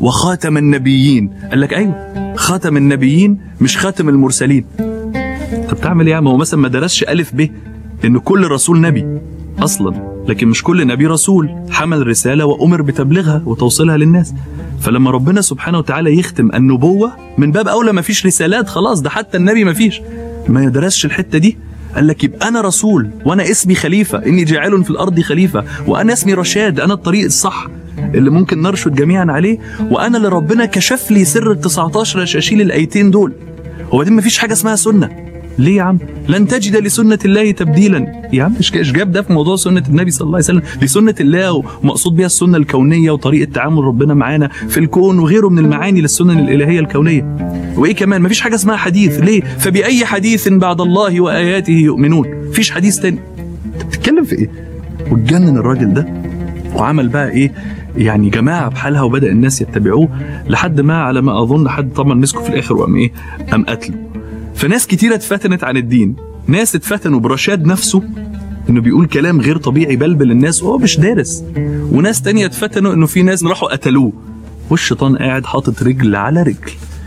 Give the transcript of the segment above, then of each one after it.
وخاتم النبيين قال لك ايوه خاتم النبيين مش خاتم المرسلين طب تعمل ايه يا عم هو مثلا ما درسش الف ب ان كل رسول نبي اصلا لكن مش كل نبي رسول حمل رساله وامر بتبليغها وتوصيلها للناس فلما ربنا سبحانه وتعالى يختم النبوه من باب اولى ما فيش رسالات خلاص ده حتى النبي ما فيش ما يدرسش الحته دي قال لك يبقى انا رسول وانا اسمي خليفه اني جاعل في الارض خليفه وانا اسمي رشاد انا الطريق الصح اللي ممكن نرشد جميعا عليه وانا اللي ربنا كشف لي سر ال 19 عشان اشيل الايتين دول وبعدين ما فيش حاجه اسمها سنه ليه يا عم؟ لن تجد لسنة الله تبديلا يا عم ايش جاب ده في موضوع سنة النبي صلى الله عليه وسلم دي سنة الله ومقصود بها السنة الكونية وطريقة تعامل ربنا معانا في الكون وغيره من المعاني للسنن الإلهية الكونية وإيه كمان مفيش حاجة اسمها حديث ليه؟ فبأي حديث بعد الله وآياته يؤمنون مفيش حديث تاني انت بتتكلم في إيه؟ واتجنن الراجل ده وعمل بقى إيه يعني جماعة بحالها وبدأ الناس يتبعوه لحد ما على ما أظن حد طبعا مسكه في الآخر وقام إيه؟ قام قتله فناس كتيرة اتفتنت عن الدين ناس اتفتنوا برشاد نفسه انه بيقول كلام غير طبيعي بلبل الناس وهو مش دارس وناس تانية اتفتنوا انه في ناس راحوا قتلوه والشيطان قاعد حاطط رجل على رجل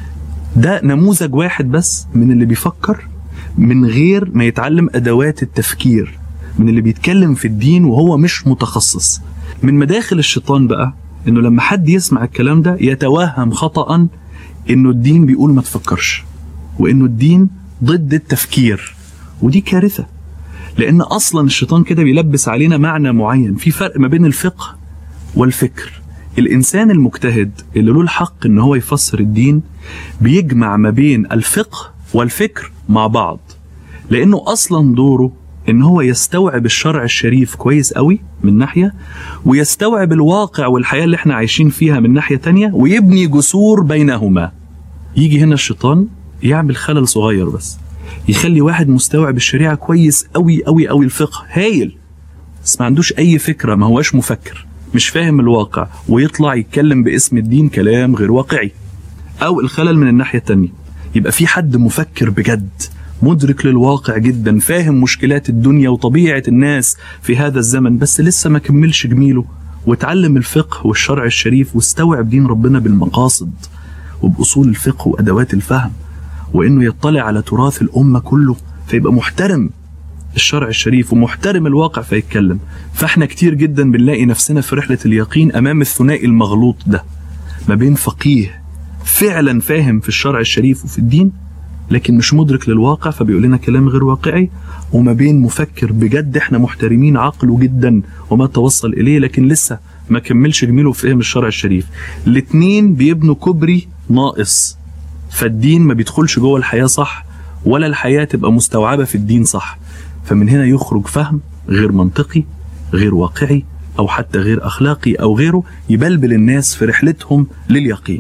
ده نموذج واحد بس من اللي بيفكر من غير ما يتعلم ادوات التفكير من اللي بيتكلم في الدين وهو مش متخصص من مداخل الشيطان بقى انه لما حد يسمع الكلام ده يتوهم خطأ انه الدين بيقول ما تفكرش وانه الدين ضد التفكير ودي كارثه لان اصلا الشيطان كده بيلبس علينا معنى معين في فرق ما بين الفقه والفكر الانسان المجتهد اللي له الحق ان هو يفسر الدين بيجمع ما بين الفقه والفكر مع بعض لانه اصلا دوره ان هو يستوعب الشرع الشريف كويس قوي من ناحيه ويستوعب الواقع والحياه اللي احنا عايشين فيها من ناحيه تانية ويبني جسور بينهما يجي هنا الشيطان يعمل خلل صغير بس يخلي واحد مستوعب الشريعة كويس قوي قوي قوي الفقه هايل بس ما عندوش أي فكرة ما هواش مفكر مش فاهم الواقع ويطلع يتكلم باسم الدين كلام غير واقعي أو الخلل من الناحية التانية يبقى في حد مفكر بجد مدرك للواقع جدا فاهم مشكلات الدنيا وطبيعة الناس في هذا الزمن بس لسه ما كملش جميله وتعلم الفقه والشرع الشريف واستوعب دين ربنا بالمقاصد وبأصول الفقه وأدوات الفهم وانه يطلع على تراث الامه كله فيبقى محترم الشرع الشريف ومحترم الواقع فيتكلم فاحنا كتير جدا بنلاقي نفسنا في رحله اليقين امام الثنائي المغلوط ده ما بين فقيه فعلا فاهم في الشرع الشريف وفي الدين لكن مش مدرك للواقع فبيقول لنا كلام غير واقعي وما بين مفكر بجد احنا محترمين عقله جدا وما توصل اليه لكن لسه ما كملش جميله في فهم الشرع الشريف الاتنين بيبنوا كوبري ناقص فالدين ما بيدخلش جوه الحياة صح ولا الحياة تبقى مستوعبة في الدين صح فمن هنا يخرج فهم غير منطقي غير واقعي أو حتى غير أخلاقي أو غيره يبلبل الناس في رحلتهم لليقين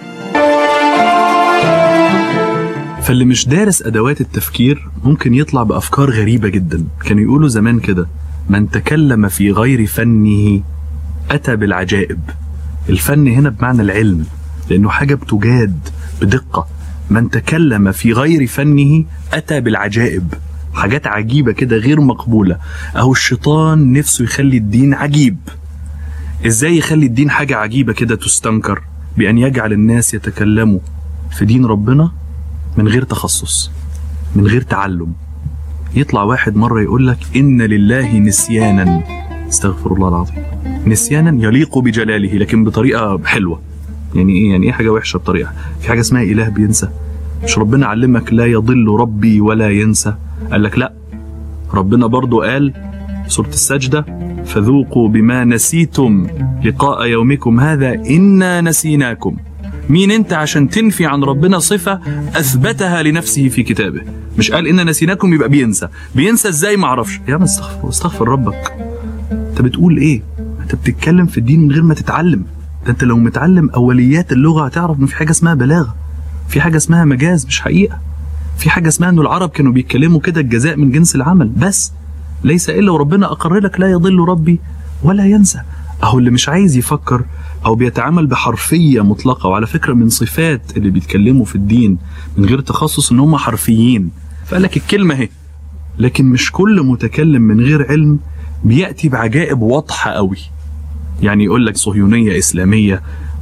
فاللي مش دارس أدوات التفكير ممكن يطلع بأفكار غريبة جدا كانوا يقولوا زمان كده من تكلم في غير فنه أتى بالعجائب الفن هنا بمعنى العلم لأنه حاجة بتجاد بدقة من تكلم في غير فنه أتى بالعجائب حاجات عجيبة كده غير مقبولة أهو الشيطان نفسه يخلي الدين عجيب إزاي يخلي الدين حاجة عجيبة كده تستنكر بأن يجعل الناس يتكلموا في دين ربنا من غير تخصص من غير تعلم يطلع واحد مرة يقول لك إن لله نسيانا استغفر الله العظيم نسيانا يليق بجلاله لكن بطريقة حلوة يعني ايه يعني ايه حاجه وحشه بطريقه في حاجه اسمها اله بينسى مش ربنا علمك لا يضل ربي ولا ينسى قال لك لا ربنا برضو قال سورة السجدة فذوقوا بما نسيتم لقاء يومكم هذا إنا نسيناكم مين انت عشان تنفي عن ربنا صفة أثبتها لنفسه في كتابه مش قال إنا نسيناكم يبقى بينسى بينسى ازاي ما اعرفش يا ما استغفر استغفر ربك انت بتقول ايه انت بتتكلم في الدين من غير ما تتعلم ده انت لو متعلم اوليات اللغه هتعرف ان في حاجه اسمها بلاغه في حاجه اسمها مجاز مش حقيقه في حاجه اسمها انه العرب كانوا بيتكلموا كده الجزاء من جنس العمل بس ليس الا وربنا اقر لك لا يضل ربي ولا ينسى اهو اللي مش عايز يفكر او بيتعامل بحرفيه مطلقه وعلى فكره من صفات اللي بيتكلموا في الدين من غير تخصص ان هم حرفيين فقال لك الكلمه اهي لكن مش كل متكلم من غير علم بياتي بعجائب واضحه قوي يعني يقول لك صهيونيه اسلاميه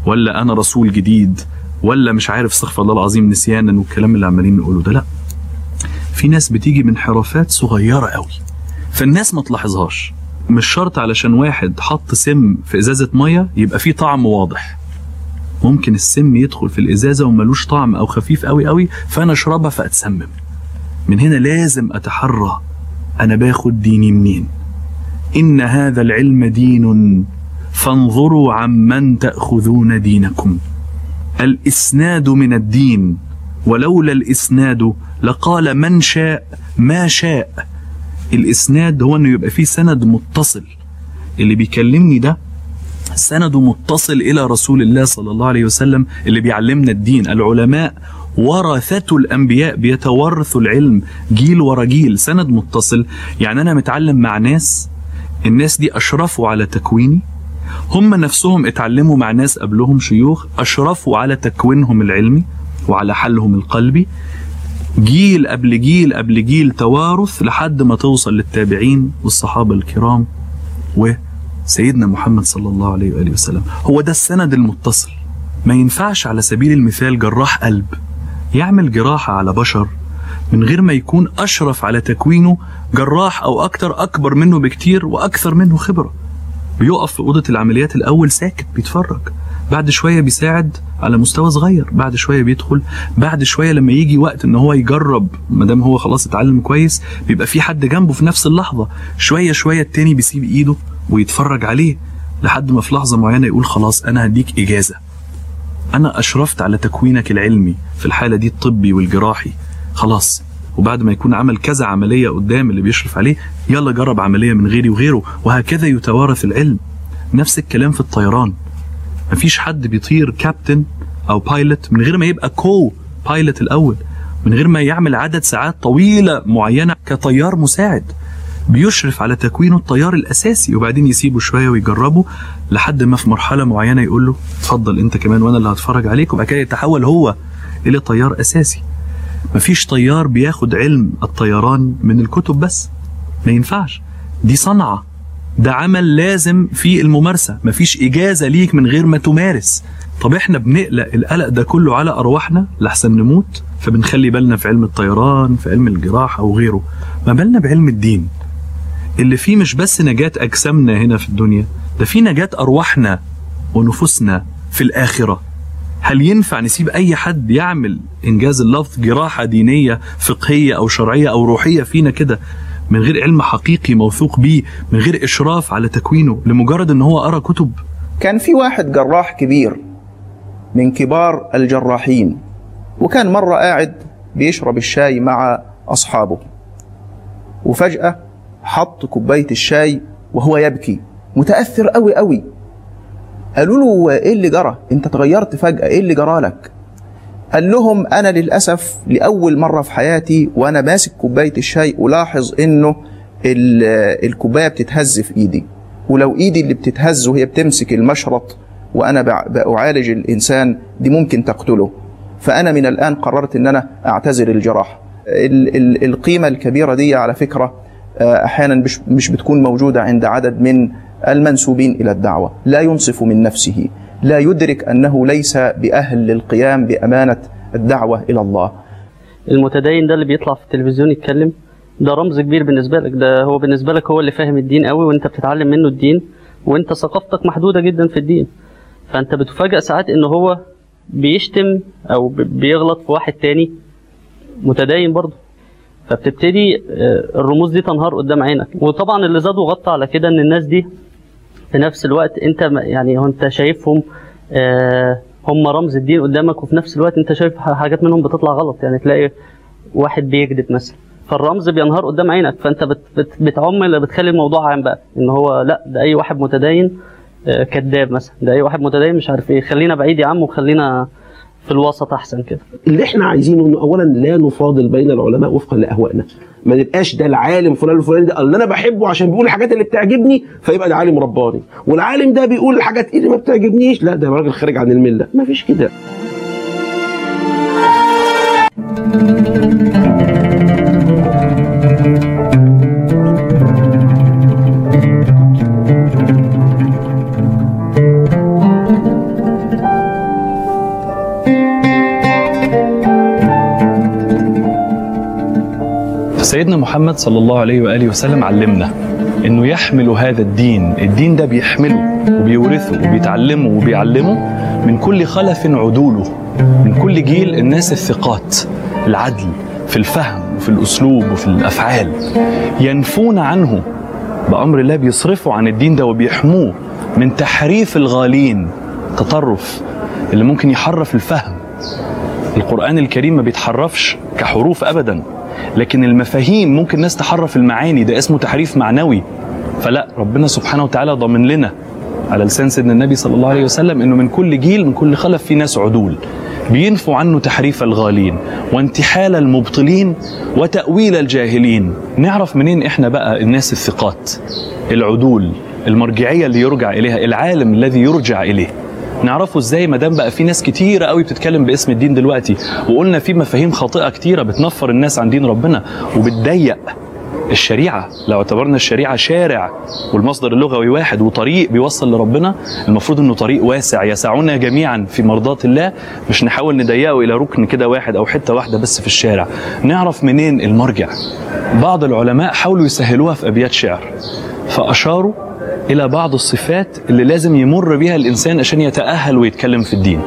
ولا انا رسول جديد ولا مش عارف استغفر الله العظيم نسيانا والكلام اللي عمالين نقوله ده لا في ناس بتيجي من حرفات صغيره قوي فالناس ما تلاحظهاش مش شرط علشان واحد حط سم في ازازه ميه يبقى فيه طعم واضح ممكن السم يدخل في الازازه وملوش طعم او خفيف قوي قوي فانا اشربها فاتسمم من هنا لازم اتحرى انا باخد ديني منين ان هذا العلم دين فانظروا عمن تاخذون دينكم الاسناد من الدين ولولا الاسناد لقال من شاء ما شاء الاسناد هو انه يبقى فيه سند متصل اللي بيكلمني ده سنده متصل الى رسول الله صلى الله عليه وسلم اللي بيعلمنا الدين العلماء ورثة الانبياء بيتورثوا العلم جيل ورا جيل سند متصل يعني انا متعلم مع ناس الناس دي اشرفوا على تكويني هم نفسهم اتعلموا مع ناس قبلهم شيوخ اشرفوا على تكوينهم العلمي وعلى حلهم القلبي جيل قبل جيل قبل جيل توارث لحد ما توصل للتابعين والصحابة الكرام وسيدنا محمد صلى الله عليه وآله وسلم هو ده السند المتصل ما ينفعش على سبيل المثال جراح قلب يعمل جراحة على بشر من غير ما يكون أشرف على تكوينه جراح أو أكتر أكبر منه بكتير وأكثر منه خبرة بيقف في أوضة العمليات الأول ساكت بيتفرج بعد شوية بيساعد على مستوى صغير بعد شوية بيدخل بعد شوية لما يجي وقت ان هو يجرب ما دام هو خلاص اتعلم كويس بيبقى في حد جنبه في نفس اللحظة شوية شوية التاني بيسيب ايده ويتفرج عليه لحد ما في لحظة معينة يقول خلاص انا هديك اجازة انا اشرفت على تكوينك العلمي في الحالة دي الطبي والجراحي خلاص وبعد ما يكون عمل كذا عملية قدام اللي بيشرف عليه يلا جرب عملية من غيري وغيره وهكذا يتوارث العلم نفس الكلام في الطيران مفيش حد بيطير كابتن او بايلوت من غير ما يبقى كو بايلوت الاول من غير ما يعمل عدد ساعات طويله معينه كطيار مساعد بيشرف على تكوينه الطيار الاساسي وبعدين يسيبه شويه ويجربه لحد ما في مرحله معينه يقول له اتفضل انت كمان وانا اللي هتفرج عليك وبعد كده يتحول هو الى طيار اساسي مفيش طيار بياخد علم الطيران من الكتب بس ما ينفعش دي صنعه ده عمل لازم في الممارسة مفيش إجازة ليك من غير ما تمارس طب احنا بنقلق القلق ده كله على أرواحنا لحسن نموت فبنخلي بالنا في علم الطيران في علم الجراحة أو غيره ما بالنا بعلم الدين اللي فيه مش بس نجاة أجسامنا هنا في الدنيا ده فيه نجاة أرواحنا ونفوسنا في الآخرة هل ينفع نسيب أي حد يعمل إنجاز اللفظ جراحة دينية فقهية أو شرعية أو روحية فينا كده من غير علم حقيقي موثوق بيه من غير إشراف على تكوينه لمجرد إن هو قرأ كتب كان في واحد جراح كبير من كبار الجراحين وكان مرة قاعد بيشرب الشاي مع أصحابه وفجأة حط كوباية الشاي وهو يبكي متأثر قوي قوي قالوا له ايه اللي جرى انت اتغيرت فجأة ايه اللي جرى لك قال لهم انا للاسف لاول مره في حياتي وانا ماسك كوبايه الشاي الاحظ انه الكوبايه بتتهز في ايدي ولو ايدي اللي بتتهز وهي بتمسك المشرط وانا بعالج الانسان دي ممكن تقتله فانا من الان قررت ان انا اعتزل الجراحه القيمه الكبيره دي على فكره احيانا مش مش بتكون موجوده عند عدد من المنسوبين الى الدعوه لا ينصف من نفسه لا يدرك انه ليس باهل للقيام بامانه الدعوه الى الله. المتدين ده اللي بيطلع في التلفزيون يتكلم ده رمز كبير بالنسبه لك ده هو بالنسبه لك هو اللي فاهم الدين قوي وانت بتتعلم منه الدين وانت ثقافتك محدوده جدا في الدين. فانت بتفاجئ ساعات ان هو بيشتم او بيغلط في واحد تاني متدين برضه. فبتبتدي الرموز دي تنهار قدام عينك وطبعا اللي زاد وغطى على كده ان الناس دي في نفس الوقت انت يعني هو انت شايفهم آه هم رمز الدين قدامك وفي نفس الوقت انت شايف حاجات منهم بتطلع غلط يعني تلاقي واحد بيكذب مثلا فالرمز بينهار قدام عينك فانت بت بت بتعم بتخلي الموضوع عام بقى ان هو لا ده اي واحد متدين آه كذاب مثلا ده اي واحد متدين مش عارف ايه خلينا بعيد يا عم وخلينا في الوسط احسن كده اللي احنا عايزينه انه اولا لا نفاضل بين العلماء وفقا لاهوائنا ما نبقاش ده العالم فلان الفلاني ده اللي انا بحبه عشان بيقول الحاجات اللي بتعجبني فيبقى ده عالم رباني والعالم ده بيقول الحاجات اللي ما بتعجبنيش لا ده راجل خارج عن المله ما فيش كده سيدنا محمد صلى الله عليه وآله وسلم علمنا إنه يحمل هذا الدين الدين ده بيحمله وبيورثه وبيتعلمه وبيعلمه من كل خلف عدوله من كل جيل الناس الثقات العدل في الفهم وفي الأسلوب وفي الأفعال ينفون عنه بأمر الله بيصرفوا عن الدين ده وبيحموه من تحريف الغالين تطرف اللي ممكن يحرف الفهم القرآن الكريم ما بيتحرفش كحروف أبدا لكن المفاهيم ممكن ناس تحرف المعاني ده اسمه تحريف معنوي فلا ربنا سبحانه وتعالى ضامن لنا على لسان سيدنا النبي صلى الله عليه وسلم انه من كل جيل من كل خلف في ناس عدول بينفوا عنه تحريف الغالين وانتحال المبطلين وتأويل الجاهلين نعرف منين احنا بقى الناس الثقات العدول المرجعية اللي يرجع إليها العالم الذي يرجع إليه نعرفه ازاي ما دام بقى في ناس كتيره قوي بتتكلم باسم الدين دلوقتي وقلنا في مفاهيم خاطئه كتيره بتنفر الناس عن دين ربنا وبتضيق الشريعه لو اعتبرنا الشريعه شارع والمصدر اللغوي واحد وطريق بيوصل لربنا المفروض انه طريق واسع يسعنا جميعا في مرضات الله مش نحاول نضيقه الى ركن كده واحد او حته واحده بس في الشارع نعرف منين المرجع بعض العلماء حاولوا يسهلوها في ابيات شعر فاشاروا الى بعض الصفات اللي لازم يمر بها الانسان عشان يتاهل ويتكلم في الدين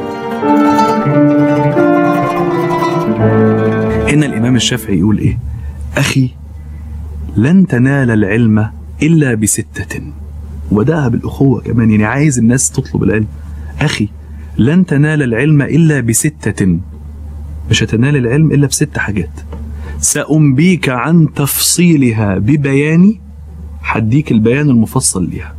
هنا الامام الشافعي يقول ايه اخي لن تنال العلم الا بسته وبداها بالاخوه كمان يعني عايز الناس تطلب العلم اخي لن تنال العلم الا بسته مش هتنال العلم الا بست حاجات سأنبيك عن تفصيلها ببياني هديك البيان المفصل ليها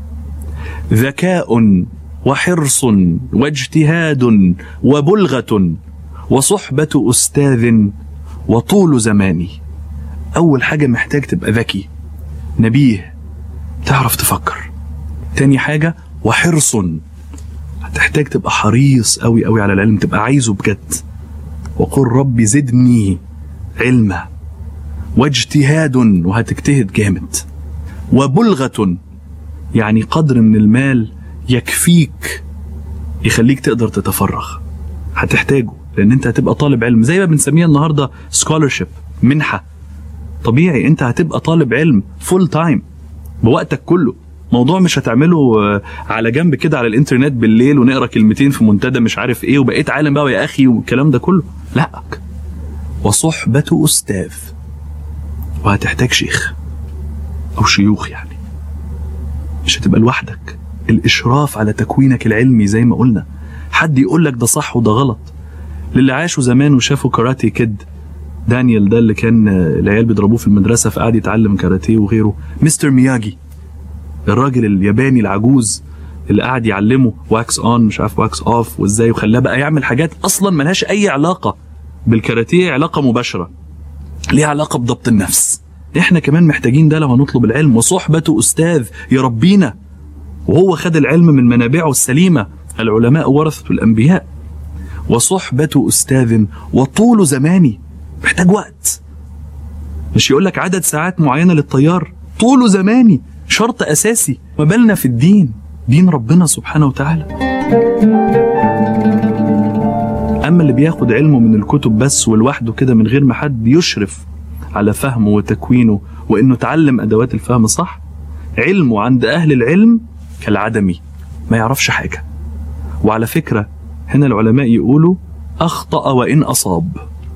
ذكاء وحرص واجتهاد وبلغة وصحبة أستاذ وطول زماني أول حاجة محتاج تبقى ذكي نبيه تعرف تفكر تاني حاجة وحرص هتحتاج تبقى حريص قوي قوي على العلم تبقى عايزه بجد وقل رب زدني علما واجتهاد وهتجتهد جامد وبلغة يعني قدر من المال يكفيك يخليك تقدر تتفرغ هتحتاجه لان انت هتبقى طالب علم زي ما بنسميها النهارده سكولرشيب منحه طبيعي انت هتبقى طالب علم فول تايم بوقتك كله موضوع مش هتعمله آه، على جنب كده على الانترنت بالليل ونقرا كلمتين في منتدى مش عارف ايه وبقيت عالم بقى يا اخي والكلام ده كله لا وصحبة استاذ وهتحتاج شيخ او شيوخ يعني مش هتبقى لوحدك الاشراف على تكوينك العلمي زي ما قلنا حد يقول لك ده صح وده غلط للي عاشوا زمان وشافوا كاراتي كيد دانيال ده اللي كان آه، العيال بيضربوه في المدرسه فقعد يتعلم كاراتيه وغيره مستر مياجي الراجل الياباني العجوز اللي قعد يعلمه واكس اون مش عارف واكس اوف وازاي وخلاه بقى يعمل حاجات اصلا ملهاش اي علاقه بالكاراتيه علاقه مباشره ليها علاقه بضبط النفس احنا كمان محتاجين ده لو هنطلب العلم وصحبة استاذ يربينا وهو خد العلم من منابعه السليمه العلماء ورثه الانبياء وصحبة استاذ وطول زماني محتاج وقت مش يقول لك عدد ساعات معينه للطيار طول زماني شرط اساسي ما بالنا في الدين دين ربنا سبحانه وتعالى اما اللي بياخد علمه من الكتب بس ولوحده كده من غير ما حد يشرف على فهمه وتكوينه وانه اتعلم ادوات الفهم صح علمه عند اهل العلم كالعدمي ما يعرفش حاجه وعلى فكره هنا العلماء يقولوا اخطا وان اصاب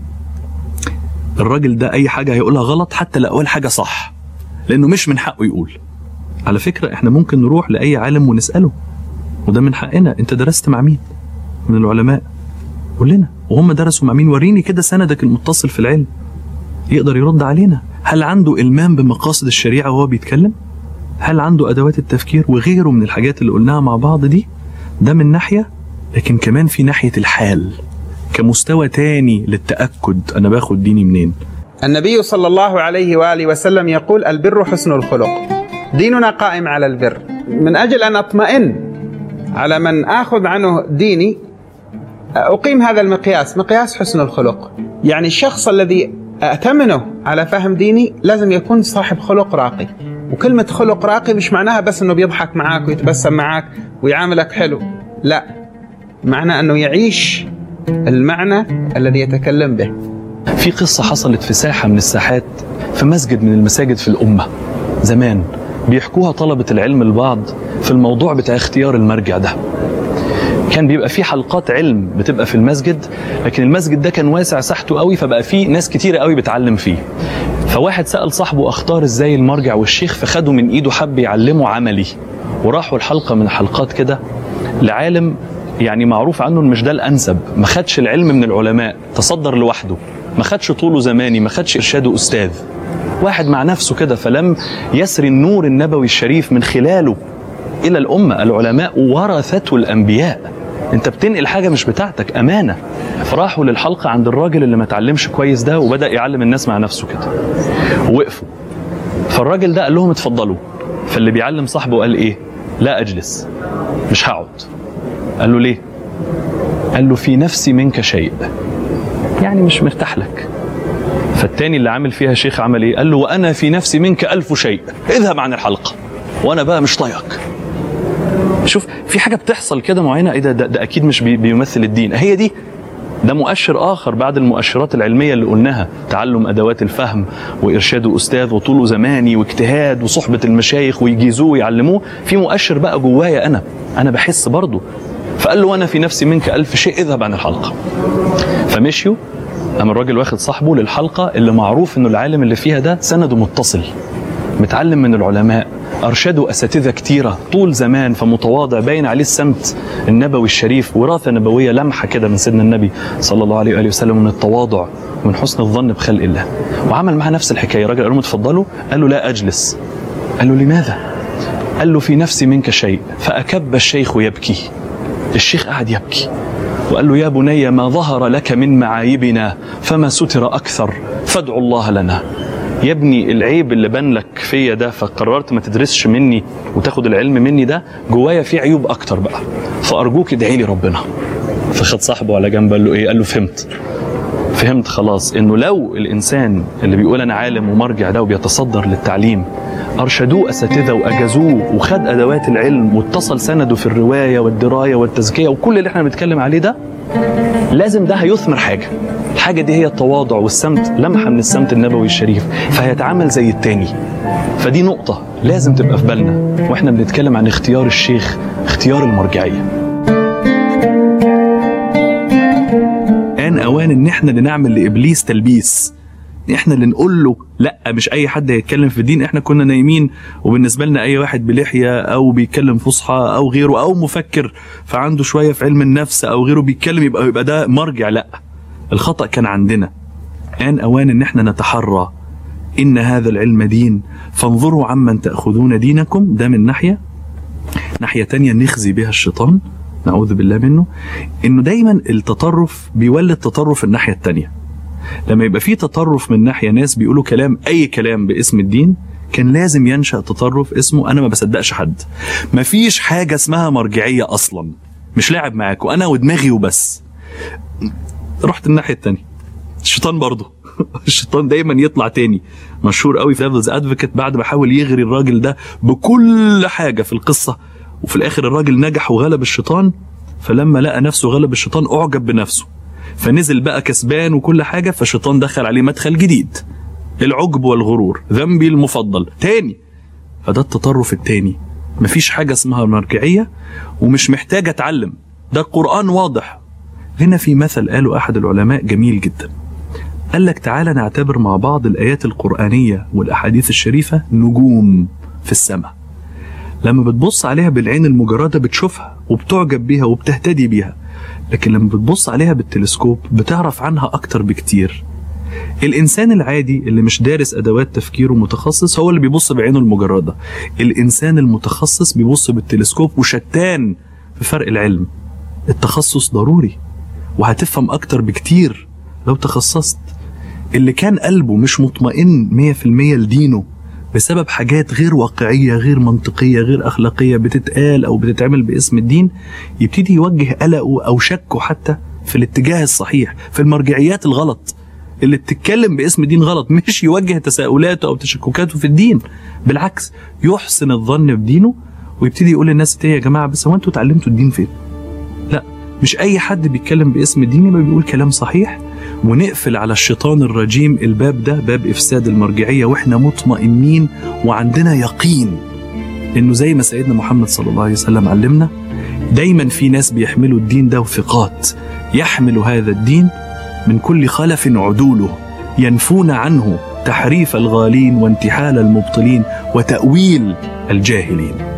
الراجل ده اي حاجه هيقولها غلط حتى لو اول حاجه صح لانه مش من حقه يقول على فكره احنا ممكن نروح لاي عالم ونساله وده من حقنا انت درست مع مين من العلماء قول لنا وهم درسوا مع مين وريني كده سندك المتصل في العلم يقدر يرد علينا هل عنده المام بمقاصد الشريعه وهو بيتكلم هل عنده ادوات التفكير وغيره من الحاجات اللي قلناها مع بعض دي ده من ناحيه لكن كمان في ناحيه الحال كمستوى تاني للتاكد انا باخد ديني منين النبي صلى الله عليه واله وسلم يقول البر حسن الخلق. ديننا قائم على البر. من اجل ان اطمئن على من اخذ عنه ديني اقيم هذا المقياس، مقياس حسن الخلق. يعني الشخص الذي ائتمنه على فهم ديني لازم يكون صاحب خلق راقي. وكلمة خلق راقي مش معناها بس انه بيضحك معاك ويتبسم معاك ويعاملك حلو. لا. معنى انه يعيش المعنى الذي يتكلم به. في قصة حصلت في ساحة من الساحات في مسجد من المساجد في الأمة زمان بيحكوها طلبة العلم البعض في الموضوع بتاع اختيار المرجع ده كان بيبقى في حلقات علم بتبقى في المسجد لكن المسجد ده كان واسع ساحته قوي فبقى فيه ناس كتيرة قوي بتعلم فيه فواحد سأل صاحبه اختار ازاي المرجع والشيخ فخده من ايده حب يعلمه عملي وراحوا الحلقة من الحلقات كده لعالم يعني معروف عنه إن مش ده الانسب ما خدش العلم من العلماء تصدر لوحده ما خدش طوله زماني ما خدش ارشاده استاذ واحد مع نفسه كده فلم يسري النور النبوي الشريف من خلاله الى الامه العلماء ورثه الانبياء انت بتنقل حاجه مش بتاعتك امانه فراحوا للحلقه عند الراجل اللي ما اتعلمش كويس ده وبدا يعلم الناس مع نفسه كده وقفوا فالراجل ده قال لهم اتفضلوا فاللي بيعلم صاحبه قال ايه لا اجلس مش هقعد قال له ليه قال له في نفسي منك شيء يعني مش مرتاح لك فالتاني اللي عامل فيها شيخ عمل ايه قال له وانا في نفسي منك الف شيء اذهب عن الحلقه وانا بقى مش طايقك شوف في حاجه بتحصل كده معينه ايه ده, ده, ده اكيد مش بي بيمثل الدين هي دي ده مؤشر اخر بعد المؤشرات العلميه اللي قلناها تعلم ادوات الفهم وارشاد استاذ وطوله زماني واجتهاد وصحبه المشايخ ويجيزوه ويعلموه في مؤشر بقى جوايا انا انا بحس برضه فقال له وانا في نفسي منك الف شيء اذهب عن الحلقه فمشيوا قام الراجل واخد صاحبه للحلقه اللي معروف انه العالم اللي فيها ده سنده متصل متعلم من العلماء أرشدوا أساتذة كتيرة طول زمان فمتواضع باين عليه السمت النبوي الشريف وراثة نبوية لمحة كده من سيدنا النبي صلى الله عليه وآله وسلم من التواضع ومن حسن الظن بخلق الله وعمل معاه نفس الحكاية الراجل قال لهم اتفضلوا قال له لا أجلس قال له لماذا قال له في نفسي منك شيء فأكب الشيخ يبكي الشيخ قعد يبكي وقال له يا بني ما ظهر لك من معايبنا فما ستر أكثر فادعوا الله لنا يا ابني العيب اللي بان لك فيا ده فقررت ما تدرسش مني وتاخد العلم مني ده جوايا فيه عيوب اكتر بقى فارجوك ادعي لي ربنا فخد صاحبه على جنب قال له ايه قال له فهمت فهمت خلاص انه لو الانسان اللي بيقول انا عالم ومرجع ده وبيتصدر للتعليم ارشدوه اساتذه واجازوه وخد ادوات العلم واتصل سنده في الروايه والدرايه والتزكيه وكل اللي احنا بنتكلم عليه ده لازم ده هيثمر حاجه الحاجه دي هي التواضع والسمت لمحه من السمت النبوي الشريف فهيتعامل زي التاني فدي نقطه لازم تبقى في بالنا واحنا بنتكلم عن اختيار الشيخ اختيار المرجعيه آن أوان إن إحنا اللي نعمل لإبليس تلبيس إحنا اللي نقول له لا مش أي حد هيتكلم في الدين إحنا كنا نايمين وبالنسبة لنا أي واحد بلحية أو بيتكلم فصحى أو غيره أو مفكر فعنده شوية في علم النفس أو غيره بيتكلم يبقى يبقى ده مرجع لا الخطأ كان عندنا آن أوان إن إحنا نتحرى إن هذا العلم دين فانظروا عمن تأخذون دينكم ده من ناحية ناحية تانية نخزي بها الشيطان نعوذ بالله منه انه دايما التطرف بيولد تطرف الناحيه التانية لما يبقى في تطرف من ناحيه ناس بيقولوا كلام اي كلام باسم الدين كان لازم ينشا تطرف اسمه انا ما بصدقش حد مفيش حاجه اسمها مرجعيه اصلا مش لاعب معاك وانا ودماغي وبس رحت الناحيه التانية الشيطان برضه الشيطان دايما يطلع تاني مشهور قوي في ديفلز ادفوكيت بعد ما حاول يغري الراجل ده بكل حاجه في القصه وفي الاخر الراجل نجح وغلب الشيطان فلما لقى نفسه غلب الشيطان اعجب بنفسه فنزل بقى كسبان وكل حاجه فالشيطان دخل عليه مدخل جديد العجب والغرور ذنبي المفضل تاني فده التطرف التاني مفيش حاجه اسمها مرجعيه ومش محتاج اتعلم ده القران واضح هنا في مثل قاله احد العلماء جميل جدا قال لك تعالى نعتبر مع بعض الايات القرانيه والاحاديث الشريفه نجوم في السماء لما بتبص عليها بالعين المجردة بتشوفها وبتعجب بيها وبتهتدي بيها لكن لما بتبص عليها بالتلسكوب بتعرف عنها أكتر بكتير الإنسان العادي اللي مش دارس أدوات تفكيره متخصص هو اللي بيبص بعينه المجردة الإنسان المتخصص بيبص بالتلسكوب وشتان في فرق العلم التخصص ضروري وهتفهم أكتر بكتير لو تخصصت اللي كان قلبه مش مطمئن 100% لدينه بسبب حاجات غير واقعية غير منطقية غير أخلاقية بتتقال أو بتتعمل باسم الدين يبتدي يوجه قلقه أو شكه حتى في الاتجاه الصحيح في المرجعيات الغلط اللي بتتكلم باسم الدين غلط مش يوجه تساؤلاته أو تشككاته في الدين بالعكس يحسن الظن بدينه ويبتدي يقول للناس ايه يا جماعة بس هو انتوا اتعلمتوا الدين فين؟ لا مش أي حد بيتكلم باسم الدين يبقى بيقول كلام صحيح ونقفل على الشيطان الرجيم الباب ده باب إفساد المرجعية وإحنا مطمئنين وعندنا يقين إنه زي ما سيدنا محمد صلى الله عليه وسلم علمنا دايما في ناس بيحملوا الدين ده وثقات يحمل هذا الدين من كل خلف عدوله ينفون عنه تحريف الغالين وانتحال المبطلين وتأويل الجاهلين